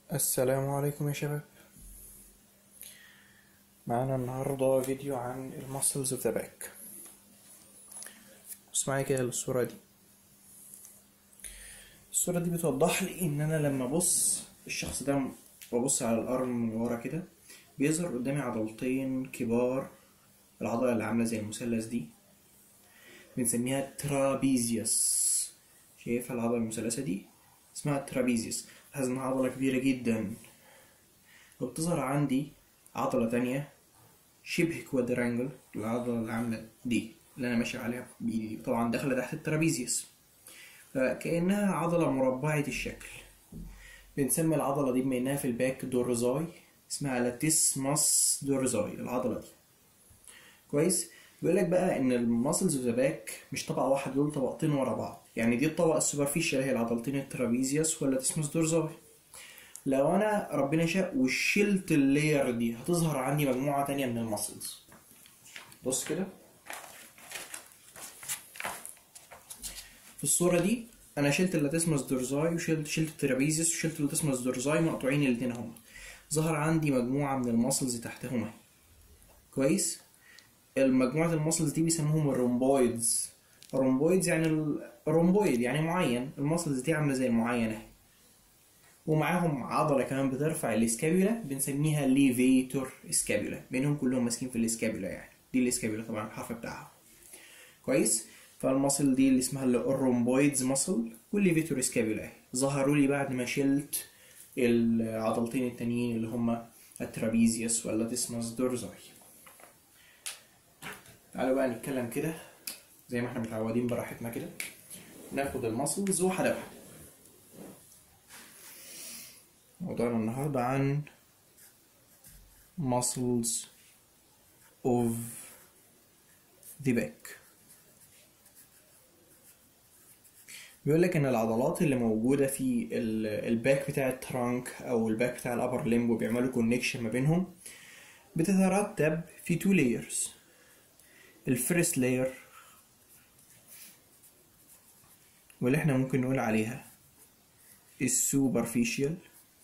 السلام عليكم يا شباب معانا النهاردة فيديو عن المسلز اوف ذا باك بص معايا كده للصورة دي الصورة دي بتوضح لي ان انا لما ابص الشخص ده ببص على الارم من ورا كده بيظهر قدامي عضلتين كبار العضلة اللي عاملة زي المثلث دي بنسميها ترابيزيوس شايفها العضلة المثلثة دي اسمها ترابيزيوس لاحظ انها عضلة كبيرة جدا وبتظهر عندي عضلة تانية شبه كوادرانجل العضلة اللي عاملة دي اللي أنا ماشي عليها بإيدي دي طبعا داخلة تحت الترابيزيوس فكأنها عضلة مربعة الشكل بنسمي العضلة دي بما إنها في الباك دورزاي اسمها لاتيسماس دورزاي العضلة دي كويس بيقول لك بقى ان الماسلز اوف ذا باك مش طبقه واحده دول طبقتين ورا بعض يعني دي الطبقه السوبرفيشال هي العضلتين الترابيزيوس ولا تسمس دورزاي لو انا ربنا شاء وشلت اللاير دي هتظهر عندي مجموعه تانية من الماسلز بص كده في الصوره دي انا شلت اللاتيسمس دورزاي وشلت شلت الترابيزيوس وشلت اللاتيسمس دورزاي مقطوعين الاتنين هما ظهر عندي مجموعه من الماسلز تحتهما كويس المجموعة الماسلز دي بيسموهم الرومبويدز الرومبويدز يعني الرومبويد يعني معين الماسلز دي عاملة زي المعين اهي ومعاهم عضلة كمان بترفع الاسكابيولا بنسميها ليفيتور اسكابيولا بينهم كلهم ماسكين في الاسكابيولا يعني دي الاسكابيولا طبعا الحرف بتاعها كويس فالماسل دي اللي اسمها الرومبويدز ماسل والليفيتور اسكابيولا اهي ظهروا لي بعد ما شلت العضلتين التانيين اللي هما الترابيزيوس ولا تسمس دورزاي تعالوا بقى نتكلم كده زي ما احنا متعودين براحتنا كده ناخد الماسلز واحدة واحدة موضوعنا النهاردة عن muscles of the back بيقول لك ان العضلات اللي موجودة في الباك بتاع الترانك او الباك بتاع الابر ليمب وبيعملوا كونكشن ما بينهم بتترتب في تو layers الفيرست لاير واللي احنا ممكن نقول عليها السوبرفيشال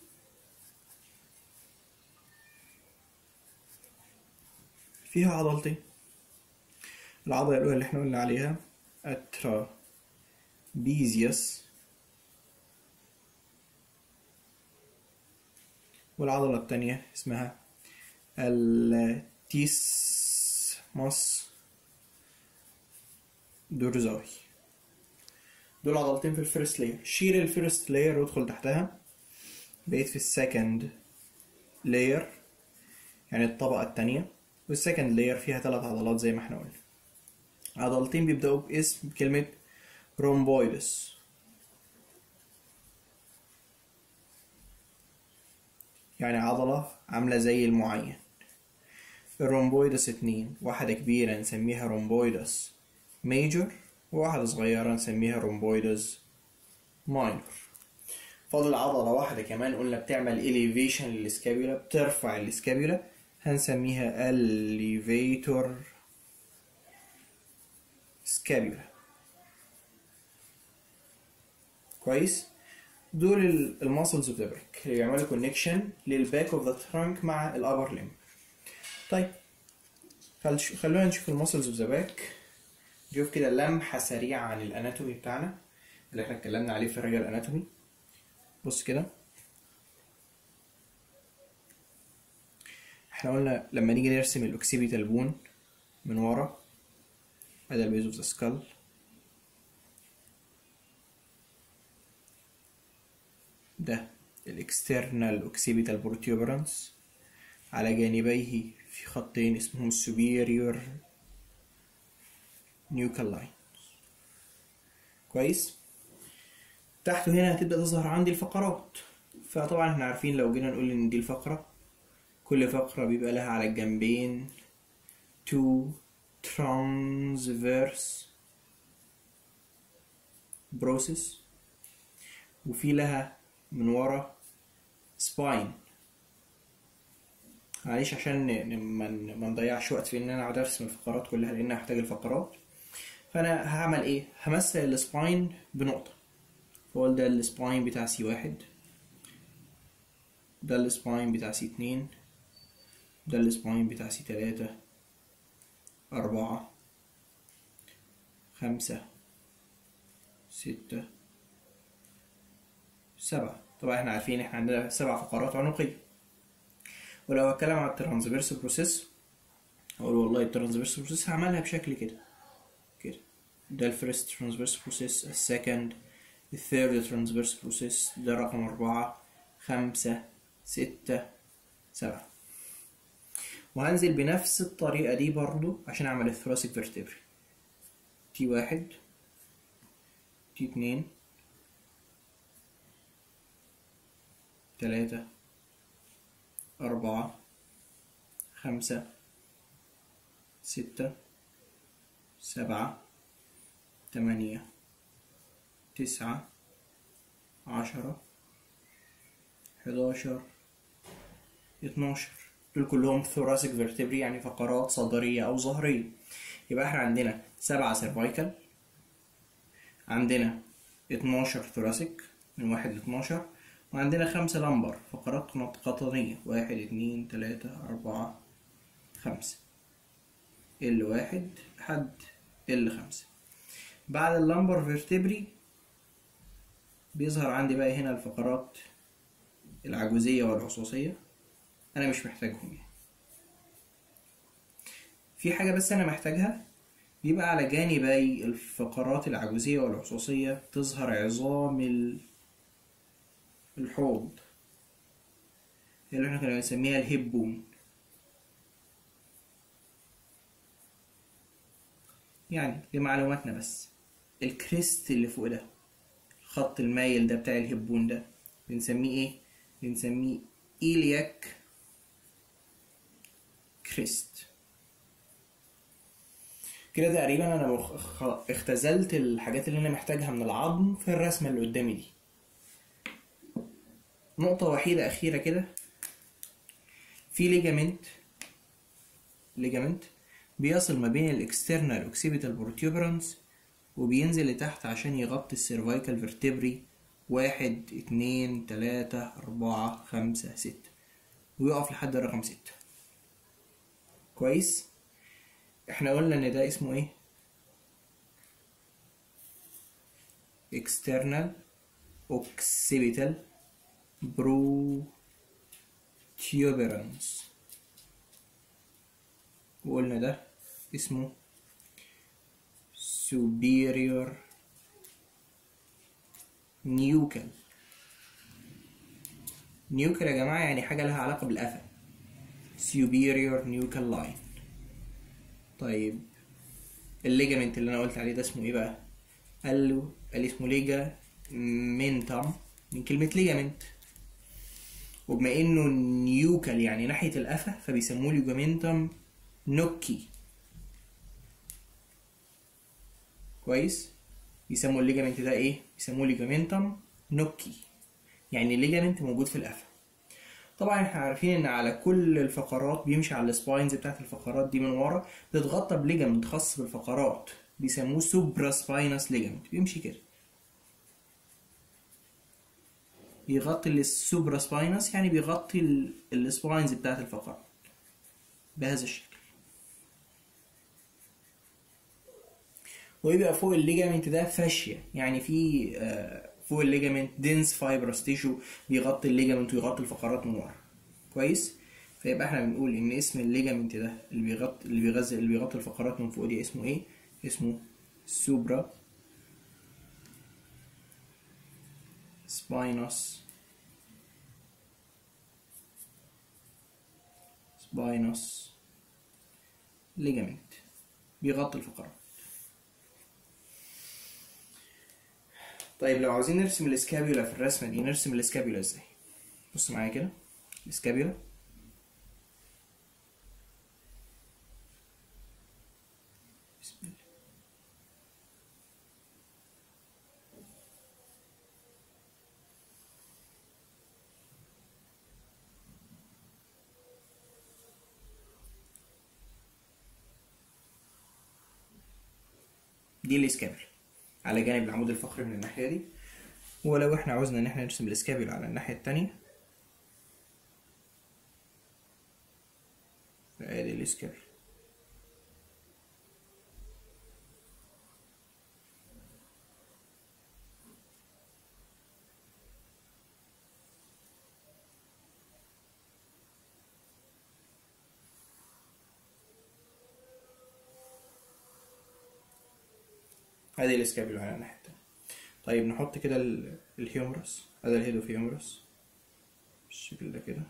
فيها عضلتين العضلة الأولى اللي احنا قلنا عليها الترابيزيوس والعضلة التانية اسمها التيسماس دورزاي دول عضلتين في الفيرست لاير شيل الفيرست لاير وادخل تحتها بقيت في السكند لاير يعني الطبقة التانية والسكند لاير فيها ثلاث عضلات زي ما احنا قلنا عضلتين بيبدأوا باسم كلمة رومبويدس يعني عضلة عاملة زي المعين الرومبويدس اتنين واحدة كبيرة نسميها رومبويدس ميجور وواحدة صغيرة نسميها رومبويدز ماينور فاضل عضلة واحدة كمان قلنا بتعمل elevation للسكابيولا بترفع السكابيولا هنسميها elevator سكابيولا كويس دول الماسلز اوف ذا باك اللي بيعملوا كونكشن للباك اوف ذا ترانك مع الابر ليمب طيب خلونا نشوف الماسلز اوف ذا باك نشوف كده لمحة سريعة عن الاناتومي بتاعنا اللي احنا اتكلمنا عليه في الريال اناتومي بص كده احنا قلنا لما نيجي نرسم الاوكسيبيتال بون من ورا ادي البيز اوف ذا سكال ده الاكسترنال اوكسيبيتال بروتيوبرانس على جانبيه في خطين اسمهم superior نيوكال لاين كويس تحته هنا هتبدأ تظهر عندي الفقرات فطبعا احنا عارفين لو جينا نقول ان دي الفقرة كل فقرة بيبقى لها على الجنبين two transverse process وفي لها من ورا spine معلش عشان ما نضيعش وقت في ان انا اقعد ارسم الفقرات كلها لان هحتاج الفقرات فانا هعمل ايه همثل السباين بنقطة فقول ده السباين بتاع سي واحد ده السباين بتاع سي اتنين ده السباين بتاع سي تلاتة أربعة خمسة ستة سبعة طبعا احنا عارفين احنا عندنا سبع فقرات عنقية ولو هتكلم على الترانسفيرس بروسيس اقول والله الترانسفيرس بروسيس هعملها بشكل كده كده ده الفيرست ترانسفيرس بروسيس السكند الثيرد ترانسفيرس بروسيس ده رقم أربعة خمسة ستة سبعة وهنزل بنفس الطريقة دي برضو عشان أعمل الثراسيك فيرتبري تي واحد تي اتنين تلاتة أربعة خمسة ستة سبعة تمانية تسعة عشرة حداشر اتناشر دول كلهم ثوراسيك فيرتبري يعني فقرات صدرية أو ظهرية يبقى احنا عندنا سبعة سيرفايكال عندنا اتناشر ثوراسيك من واحد لاتناشر وعندنا خمسة لمبر فقرات قطنية واحد اتنين تلاتة أربعة خمسة ال واحد لحد ال خمسة بعد اللمبر فيرتبري بيظهر عندي بقى هنا الفقرات العجوزية والعصوصية أنا مش محتاجهم يعني في حاجة بس أنا محتاجها بيبقى على جانبي الفقرات العجوزية والعصوصية تظهر عظام ال- الحوض اللي احنا كنا بنسميها الهيب بون يعني لمعلوماتنا بس الكريست اللي فوق ده الخط المايل ده بتاع الهبون ده بنسميه ايه بنسميه إيلياك كريست كده تقريبا انا مخ- خ- اختزلت الحاجات اللي انا محتاجها من العظم في الرسمة اللي قدامي دي نقطة وحيدة أخيرة كده في ليجامنت ليجامنت بيصل ما بين الاكسترنال اوكسيبيتال بروتيوبرانس وبينزل لتحت عشان يغطي السيرفايكال فيرتبري واحد اتنين تلاتة أربعة خمسة ستة ويقف لحد الرقم ستة كويس احنا قلنا ان ده اسمه ايه external occipital protuberance وقلنا ده اسمه superior nuchal nuchal يا جماعة يعني حاجة لها علاقة بالقفا superior nuchal line طيب الليجامنت اللي انا قلت عليه ده اسمه ايه بقى قال له قال لي اسمه ليجا منتم من كلمة ليجامنت وبما انه نيوكال يعني ناحية القفا فبيسموه ليجامنتم نوكي كويس يسموا الليجامنت ده ايه يسموه ليجامنتم نوكي يعني الليجامنت موجود في القفا طبعا احنا عارفين ان على كل الفقرات بيمشي على السباينز بتاعت الفقرات دي من ورا بتتغطى بليجامنت خاص بالفقرات بيسموه سوبرا سباينس ليجامنت بيمشي كده بيغطي السوبرا سباينس يعني بيغطي ال- السباينز بتاعت الفقرات بهذا الشكل ويبقى فوق الليجامنت ده فاشية يعني في آه، فوق الليجامنت دينس فايبرس تيشو بيغطي الليجامنت ويغطي الفقرات من ورا كويس فيبقى احنا بنقول ان اسم الليجامنت ده اللي بيغطي اللي بيغذي اللي بيغطي الفقرات من فوق دي اسمه ايه اسمه سوبرا سباينوس سباينوس ليجامنت بيغطي الفقرات طيب لو عاوزين نرسم الاسكابيولا في الرسمة دي نرسم الاسكابيولا ازاي بص معايا كده الاسكابيولا بسم الله دي الاسكابيولا على جانب العمود الفقري من الناحية دي ولو احنا عاوزنا ان احنا نرسم الاسكابيولا على الناحية التانية ادي الاسكابيولا ادي الاسكابيولا على الناحية التانية طيب نحط كده ال- الهيومرس ادي الهيدو هيومرس بالشكل ده كده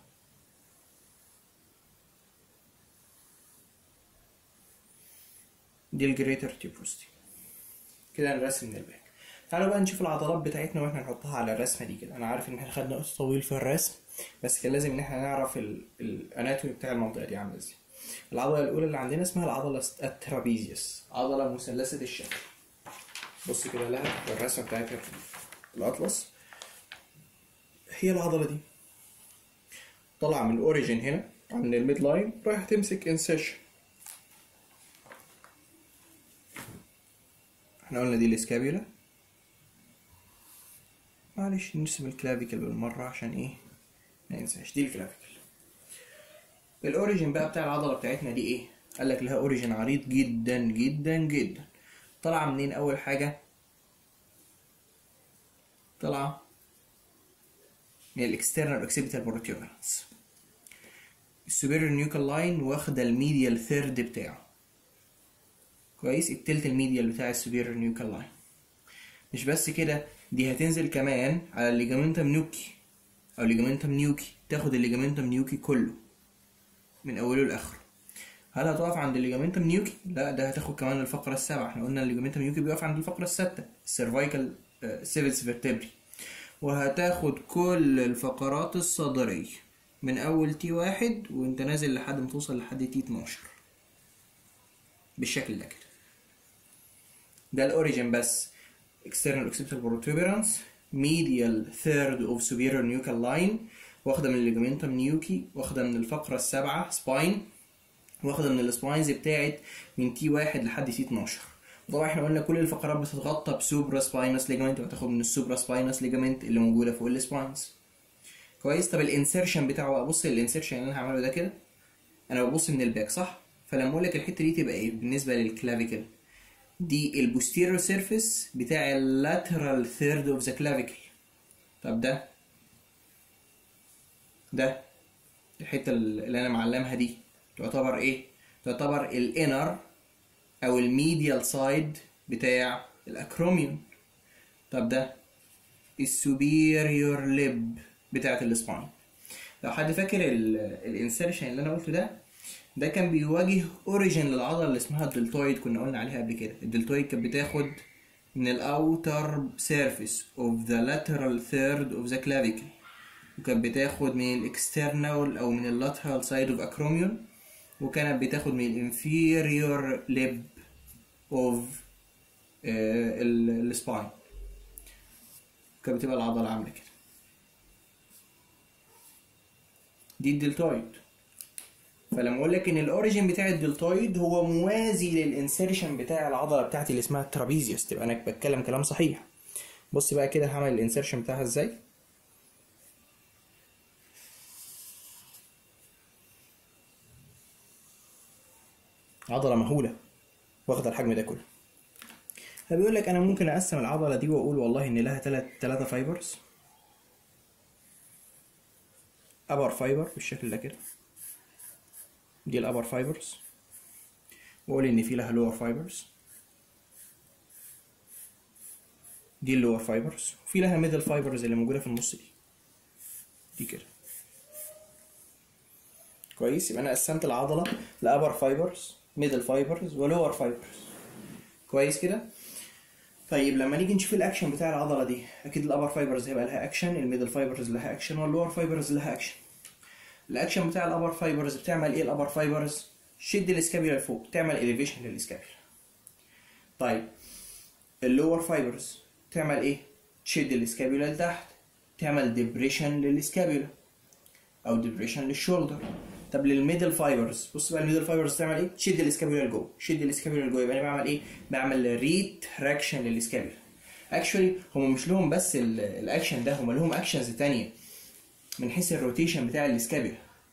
دي الجريتر تيوبروستي كده الرسم من الباك تعالوا بقى نشوف العضلات بتاعتنا واحنا نحطها على الرسمه دي كده انا عارف ان احنا خدنا وقت طويل في الرسم بس كان لازم ان احنا نعرف ال- الاناتومي بتاع المنطقه دي عامله ازاي العضله الاولى اللي عندنا اسمها العضله الترابيزيوس عضله مثلثه الشكل بص كده لها في الرسمه بتاعت الاطلس هي العضله دي طالعه من الاوريجين هنا عند الميد لاين رايح تمسك انسيشن احنا قلنا دي الاسكابيولا معلش نرسم الكلافيكل بالمرة عشان ايه ما ننساش دي الكلافيكل الاوريجين بقى بتاع العضلة بتاعتنا دي ايه قال لك لها اوريجين عريض جدا جدا جدا طالعة منين اول حاجة طالعة من الاكسترنال اوكسيبيتال بروتيوبرانس السوبيريور نيوكال لاين واخدة الميديال ثيرد بتاعه كويس التلت الميديال بتاع السوبيريور نيوكال لاين مش بس كده دي هتنزل كمان على الليجامنتم نيوكي او ليجامنتم نيوكي تاخد الليجامنتم نيوكي كله من اوله لاخره هل هتقف عند الليجامنتم نيوكي لا ده هتاخد كمان الفقره السابعه احنا قلنا الليجامنتم نيوكي بيقف عند الفقره السادسه السيرفايكال سيفيس فيرتبري وهتاخد كل الفقرات الصدريه من اول تي واحد وانت نازل لحد ما توصل لحد تي 12 بالشكل ده كده ده الاوريجين بس external occipital protuberance medial third of superior nuchal line واخدة من الليجامنتم نيوكي واخدة من الفقرة السابعة سباين واخدة من السباينز بتاعت من تي واحد لحد تي 12 طبعا احنا قلنا كل الفقرات بتتغطى بسوبرا سباينس ليجامنت وهتاخد من السوبرا سباينس ليجامنت اللي موجودة فوق السباينز كويس طب الانسرشن بتاعه بقى بص الانسرشن اللي انا هعمله ده كده انا ببص من الباك صح فلما اقول لك الحته دي تبقى ايه بالنسبه للكلافيكل دي البوستيريور سيرفيس بتاع اللاترال ثيرد اوف ذا كلافيكل طب ده ده الحته اللي انا معلمها دي تعتبر ايه تعتبر الانر او الميديال سايد بتاع الاكروميون طب ده السوبيريور ليب بتاعت السباين لو حد فاكر الانسرشن اللي انا قلته ده ده كان بيواجه اوريجين للعضله اللي اسمها الدلتويد كنا قلنا عليها قبل كده الدلتويد كانت بتاخد من الاوتر سيرفيس اوف ذا lateral ثيرد اوف ذا clavicle وكانت بتاخد من الاكسترنال او من اللاترال سايد اوف اكروميون وكانت بتاخد من الانفيريور ليب اوف السباين كانت بتبقى العضله عامله كده دي الدلتويد فلما اقول لك ان الاوريجين بتاع الدلتويد هو موازي للانسيرشن بتاع العضله بتاعتي اللي اسمها الترابيزيوس تبقى انا بتكلم كلام صحيح بص بقى كده هعمل الانسيرشن بتاعها ازاي عضله مهوله واخده الحجم ده كله فبيقول لك انا ممكن اقسم العضله دي واقول والله ان لها ثلاث ثلاثه فايبرز ابر فايبر بالشكل ده كده دي الابر فايبرز واقول ان في لها لور فايبرز دي اللور فايبرز وفي لها ميدل فايبرز اللي موجوده في النص دي دي كده كويس يبقى انا قسمت العضله لابر فايبرز ميدل فايبرز ولور فايبرز كويس كده طيب لما نيجي نشوف الاكشن بتاع العضله دي اكيد الابر فايبرز هيبقى لها اكشن الميدل فايبرز لها اكشن واللور فايبرز لها اكشن الاكشن بتاع الابر فايبرز بتعمل ايه الابر فايبرز شد الاسكابيولا لفوق تعمل اليفيشن للاسكابيولا طيب اللور فايبرز تعمل ايه تشد الاسكابيولا لتحت تعمل ديبريشن للاسكابيولا او ديبريشن للشولدر طب للميدل فايبرز بص بقى الميدل فايبرز تعمل ايه تشد الاسكابيولا لجوه شد الاسكابيولا لجوه يبقى انا بعمل ايه بعمل ريتراكشن للاسكابيولا اكشولي هم مش لهم بس الاكشن ده هم لهم اكشنز تانية من حيث الروتيشن بتاع الاسكابيولا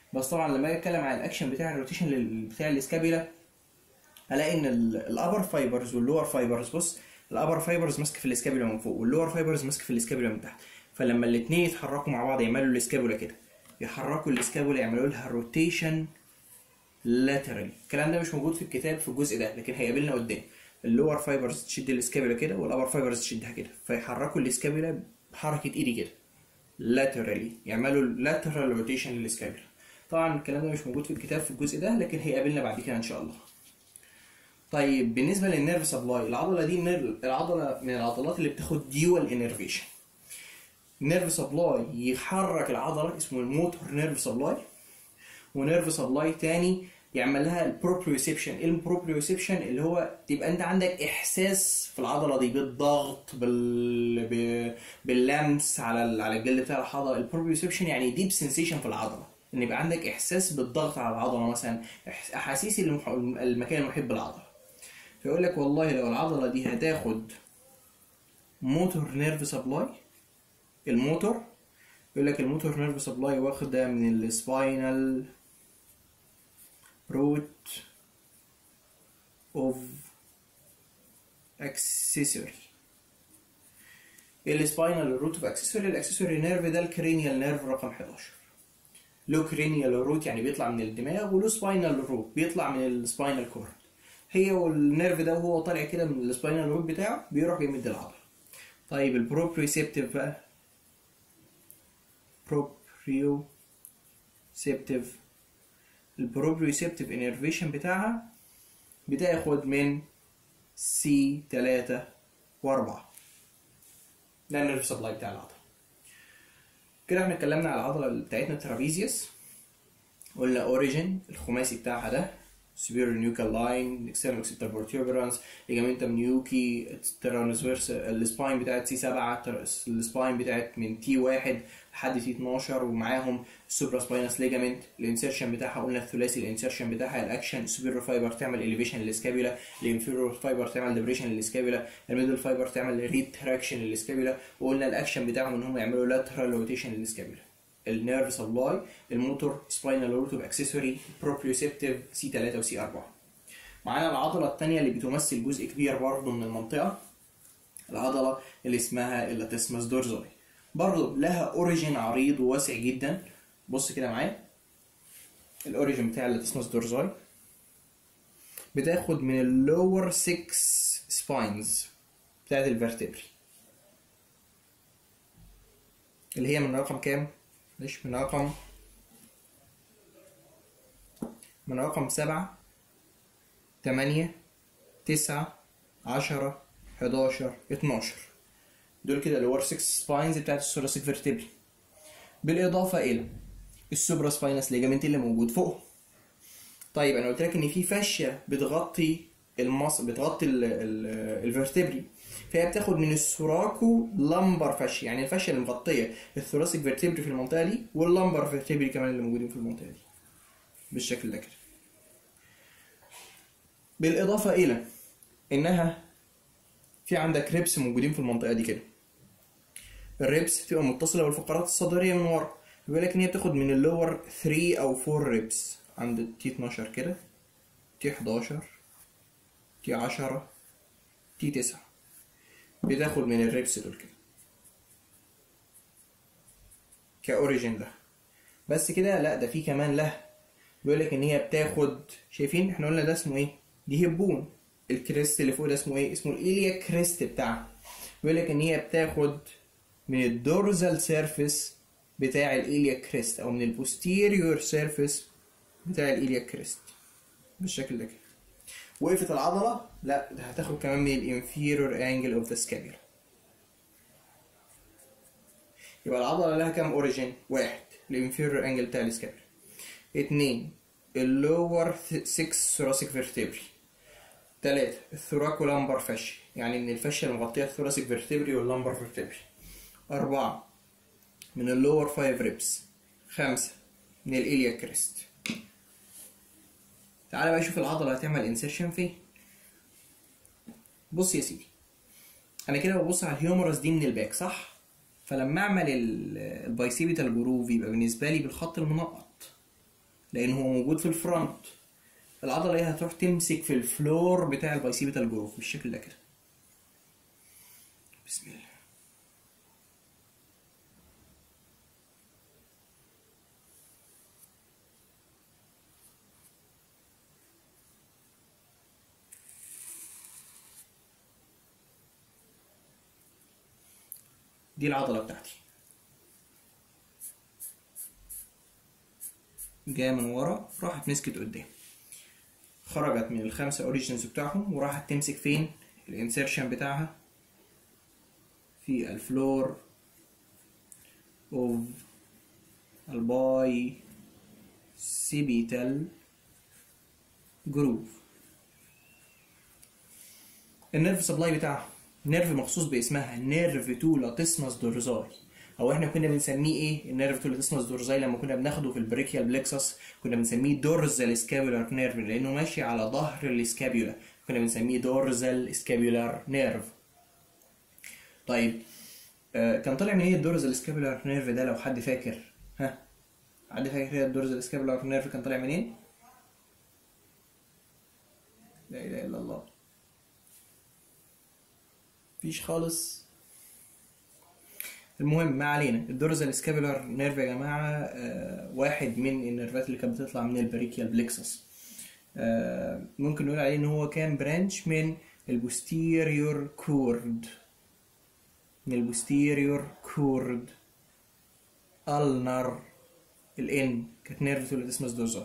بس طبعا لما اجي اتكلم عن الاكشن بتاع الروتيشن لل- بتاع الاسكابيلا الاقي ان الابر فايبرز واللور فايبرز بص الابر فايبرز ماسكه في الاسكابيلا من فوق واللور فايبرز ماسكه في الاسكابيلا من تحت فلما الاثنين يتحركوا مع بعض يعملوا الاسكابولا كده يحركوا الاسكابولا يعملوا لها روتيشن لاترالي الكلام ده مش موجود في الكتاب في الجزء ده لكن هيقابلنا قدام اللور فايبرز تشد الاسكابولا كده والابر فايبرز تشدها كده فيحركوا الاسكابولا بحركه ايدي كده لاترالي يعملوا لاترال روتيشن للاسكابولا طبعا الكلام ده مش موجود في الكتاب في الجزء ده لكن هيقابلنا بعد كده ان شاء الله طيب بالنسبه للنيرف سبلاي العضله دي النير- العضله من العضلات اللي بتاخد ديوال انرفيشن نيرف سبلاي يحرك العضله اسمه الموتور نيرف سبلاي ونيرف سبلاي تاني يعمل لها البروبريوسبشن ايه البروبريوسبشن اللي هو تبقى انت عندك احساس في العضله دي بالضغط بال... ب... باللمس على ال... على الجلد بتاع العضله البروبريوسبشن يعني ديب سنسيشن في العضله ان يبقى عندك احساس بالضغط على العضله مثلا إح- احاسيس المح... المكان المحيط بالعضله فيقول لك والله لو العضله دي هتاخد موتور نيرف سبلاي الموتور يقول لك الموتور نيرف سبلاي واخده من السباينال روت اوف اكسسوري السباينال روت اوف اكسسوري الاكسسوري نيرف ده الكرينيال نيرف رقم 11 له كرينيال روت يعني بيطلع من الدماغ وله سباينال روت بيطلع من السباينال كورد هي والنيرف ده وهو طالع كده من السباينال روت بتاعه بيروح يمد العضله طيب البروبريسبتيف بقى بروبريوسبتيف البروبريوسبتيف انرفيشن بتاعها بتاخد من سي 3 و4 ده النيرف سبلاي بتاع العضله كده احنا اتكلمنا على العضله بتاعتنا الترابيزيوس قلنا اوريجين الخماسي بتاعها ده superior nuchal line external occipital protuberance ligamentum nuchae transverse السباين بتاعت سي 7 السباين بتاعت من تي 1 لحد تي 12 ومعاهم السوبرا سباينس ليجامنت الانسرشن بتاعها قلنا الثلاثي الانسرشن بتاعها الاكشن السوبيريور فايبر تعمل اليفيشن للسكابيولا الانفيريور فايبر تعمل ديبريشن للسكابيولا الميدل فايبر تعمل ريتراكشن للسكابيولا وقلنا الاكشن بتاعهم ان هم يعملوا لاترال روتيشن للسكابيولا النيرف سبلاي الموتور سباينال روتوب اكسسوري بروبريوسبتيف سي 3 وسي 4 معانا العضله الثانيه اللي بتمثل جزء كبير برضه من المنطقه العضله اللي اسمها اللاتيسمس دورزاي برضه لها اوريجين عريض وواسع جدا بص كده معايا الاوريجين بتاع اللاتيسمس دورزاي بتاخد من اللور 6 سباينز بتاعت الفرتبري اللي هي من رقم كام؟ معلش من رقم من رقم سبعة تمانية تسعة عشرة حداشر اتناشر دول كده اللي هو 6 سباينز بتاعت الثوراسيك فيرتبري بالإضافة إلى السوبرا سباينس ليجامنت اللي موجود فوق طيب أنا قلت لك إن في فاشية بتغطي المص بتغطي ال- ال- الفرتبري فهي بتاخد من السوراكو لمبر فاشيا يعني الفاشيا اللي مغطيه الثوراسيك فيرتبري في المنطقه دي واللمبر فيرتبري كمان اللي موجودين في المنطقه دي بالشكل ده كده بالاضافه الى انها في عندك ريبس موجودين في المنطقه دي كده الريبس بتبقى متصله بالفقرات الصدريه من ورا بيقول لك ان هي بتاخد من اللور 3 او 4 ريبس عند تي 12 كده تي 11 تي 10 تي 9 بتاخد من الريبس دول كده كاوريجين ده بس كده لا ده في كمان له بيقول لك ان هي بتاخد شايفين احنا قلنا ده اسمه ايه دي هبون الكريست اللي فوق ده اسمه ايه اسمه الايليا كريست بتاعها بيقول لك ان هي بتاخد من الدورزال سيرفيس بتاع الايليا كريست او من البوستيريور سيرفيس بتاع الايليا كريست بالشكل ده كده وقفت العضلة لا ده هتاخد كمان من الانفيرور انجل اوف ذا سكابيولا يبقى العضلة لها كام اوريجين؟ واحد الانفيرور انجل بتاع السكابيولا اتنين اللور 6 ثوراسيك فيرتبري تلاتة الثوراكو لامبر فاشي يعني من الفاشية المغطية الثوراسيك فيرتبري واللامبر فيرتبري أربعة من اللور 5 ريبس خمسة من الإيليا كريست تعالى بقى شوف العضلة هتعمل انسيرشن فين بص يا سيدي انا كده ببص على الهيومرس دي من الباك صح فلما اعمل ال- البايسيبيتال جروف يبقى بالنسبة لي بالخط المنقط لان هو موجود في الفرونت العضله دي هتروح تمسك في الفلور بتاع البايسيبيتال جروف بالشكل ده كده بسم الله دي العضلة بتاعتي جاية من ورا راحت مسكت قدام خرجت من الخمسة اوريجينز بتاعهم وراحت تمسك فين الانسيرشن بتاعها في الفلور اوف الباي سيبيتال جروف النيرف سبلاي بتاعها نيرف مخصوص باسمها نيرف تو لاتسمس دورزاي او احنا كنا بنسميه ايه النيرف تو لاتسمس دورزاي لما كنا بناخده في البريكيال بلكسس كنا بنسميه دورزال سكابولار نيرف لانه ماشي على ظهر السكابيولا كنا بنسميه دورزال سكابولار نيرف طيب آه كان طالع من ايه الدورزال سكابولار نيرف ده لو حد فاكر ها حد فاكر كده الدورزال سكابولار نيرف كان طالع منين لا اله الا الله مفيش خالص المهم ما علينا الدورزال سكابولار نيرف يا جماعه آه واحد من النيرفات اللي كانت بتطلع من البريكيال بلكسس آه ممكن نقول عليه ان هو كان برانش من البوستيريور كورد من البوستيريور كورد النر الان كانت نيرف توليدسمس دورزال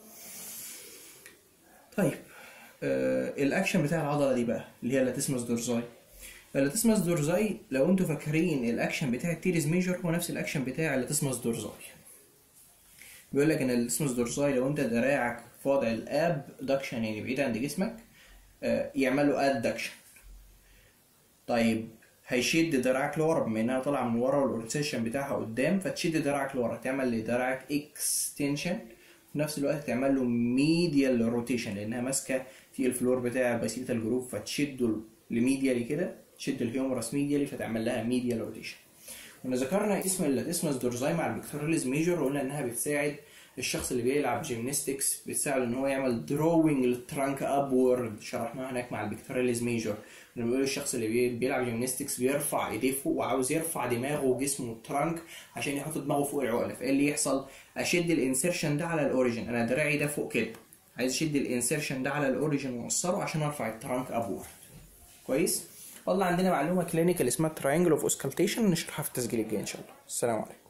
طيب آه الاكشن بتاع العضله دي بقى اللي هي اللاتسمس دورزاي اللاتسمس دورزاي لو انتوا فاكرين الاكشن بتاع التيريز ميجر هو نفس الاكشن بتاع اللاتسمس دورزاي بيقول لك ان اللاتسمس دورزاي لو انت دراعك في وضع الاب دكشن يعني بعيد عن جسمك آه يعمل له ادكشن طيب هيشد دراعك لورا بما انها طالعه من ورا والاورتيشن بتاعها قدام فتشد دراعك لورا تعمل لدراعك اكستنشن في نفس الوقت تعمل له ميديال روتيشن لانها ماسكه في الفلور بتاع باسيلتال جروف فتشده لميديالي كده تشد الهيومرس ميديالي فتعمل لها ميديال روتيشن كنا ذكرنا اسم اللاتسمس دورزاي مع البكتوراليز ميجر وقلنا انها بتساعد الشخص اللي بيلعب جيمناستكس بتساعد ان هو يعمل دروينج للترانك ابورد شرحناها هناك مع البكتوراليز ميجر لما بيقول الشخص اللي بيلعب جيمناستكس بيرفع ايديه فوق وعاوز يرفع دماغه وجسمه الترانك عشان يحط دماغه فوق العقله فايه اللي يحصل اشد الانسيرشن ده على الاوريجن انا دراعي ده فوق كده عايز اشد الانسيرشن ده على الاوريجن واوصله عشان ارفع الترانك ابورد كويس والله عندنا معلومه كلينيكال اسمها تراينجل اوف اوسكالتيشن نشرحها في التسجيل الجاي ان شاء الله السلام عليكم